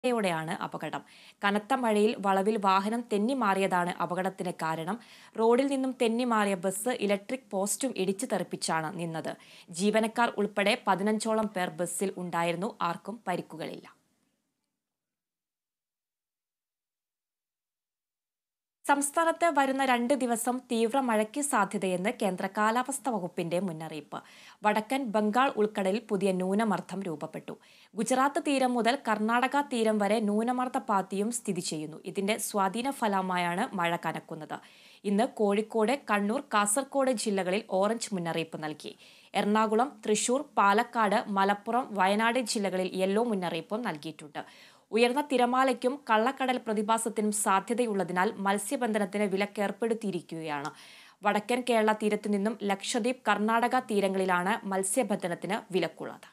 യോടെയാണ് അപകടം കനത്ത മഴയിൽ വളവിൽ വാഹനം തെന്നിമാറിയതാണ് അപകടത്തിന് കാരണം റോഡിൽ നിന്നും തെന്നിമാറിയ ബസ് ഇലക്ട്രിക് പോസ്റ്റും ഇടിച്ചു തെറിപ്പിച്ചാണ് നിന്നത് ജീവനക്കാർ ഉൾപ്പെടെ പതിനഞ്ചോളം പേർ ബസ്സിൽ ഉണ്ടായിരുന്നു ആർക്കും പരിക്കുകളില്ല സംസ്ഥാനത്ത് വരുന്ന രണ്ട് ദിവസം തീവ്ര മഴയ്ക്ക് സാധ്യതയെന്ന് കേന്ദ്ര കാലാവസ്ഥാ വകുപ്പിന്റെ മുന്നറിയിപ്പ് വടക്കൻ ബംഗാൾ ഉൾക്കടലിൽ പുതിയ ന്യൂനമർദ്ദം രൂപപ്പെട്ടു ഗുജറാത്ത് തീരം മുതൽ കർണാടക തീരം വരെ ന്യൂനമർദ്ദ പാത്തിയും സ്ഥിതി ചെയ്യുന്നു ഇതിന്റെ സ്വാധീന ഫലമായാണ് മഴ കനക്കുന്നത് ഇന്ന് കോഴിക്കോട് കണ്ണൂർ കാസർഗോഡ് ജില്ലകളിൽ ഓറഞ്ച് മുന്നറിയിപ്പ് നൽകി എറണാകുളം തൃശൂർ പാലക്കാട് മലപ്പുറം വയനാട് ജില്ലകളിൽ യെല്ലോ മുന്നറിയിപ്പും നൽകിയിട്ടുണ്ട് ഉയർന്ന തിരമാലയ്ക്കും കള്ളക്കടൽ പ്രതിഭാസത്തിനും സാധ്യതയുള്ളതിനാൽ മത്സ്യബന്ധനത്തിന് വിലക്കേർപ്പെടുത്തിയിരിക്കുകയാണ് വടക്കൻ കേരള തീരത്തു നിന്നും ലക്ഷദ്വീപ് കർണാടക തീരങ്ങളിലാണ് മത്സ്യബന്ധനത്തിന് വിലക്കുള്ളത്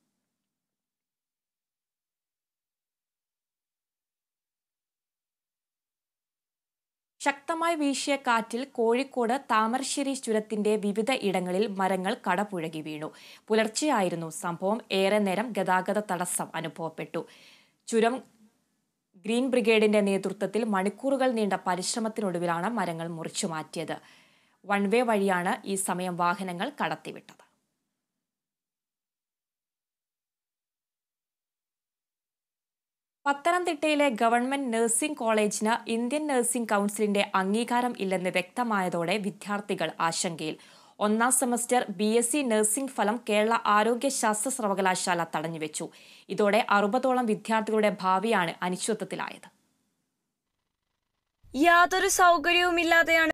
ശക്തമായി വീശിയ കാറ്റിൽ കോഴിക്കോട് താമരശ്ശേരി ചുരത്തിന്റെ വിവിധ ഇടങ്ങളിൽ മരങ്ങൾ കടപുഴകി വീണു പുലർച്ചെയായിരുന്നു സംഭവം ഏറെ നേരം ഗതാഗത തടസ്സം അനുഭവപ്പെട്ടു ചുരം ഗ്രീൻ ബ്രിഗേഡിന്റെ നേതൃത്വത്തിൽ മണിക്കൂറുകൾ നീണ്ട പരിശ്രമത്തിനൊടുവിലാണ് മരങ്ങൾ മുറിച്ചു മാറ്റിയത് വൺ വേ വഴിയാണ് ഈ സമയം വാഹനങ്ങൾ കടത്തിവിട്ടത് പത്തനംതിട്ടയിലെ ഗവൺമെന്റ് നഴ്സിംഗ് കോളേജിന് ഇന്ത്യൻ നഴ്സിംഗ് കൗൺസിലിന്റെ അംഗീകാരം ഇല്ലെന്ന് വ്യക്തമായതോടെ വിദ്യാർത്ഥികൾ ആശങ്കയിൽ ഒന്നാം semester B S C nursing ഫലം കേരള ആരോഗ്യ ശാസ്ത്ര സർവകലാശാല തടഞ്ഞുവെച്ചു ഇതോടെ അറുപതോളം വിദ്യാർത്ഥികളുടെ ഭാവിയാണ് അനിശ്ചിതത്വത്തിലായത് യാതൊരു സൗകര്യവുമില്ലാതെയാണ്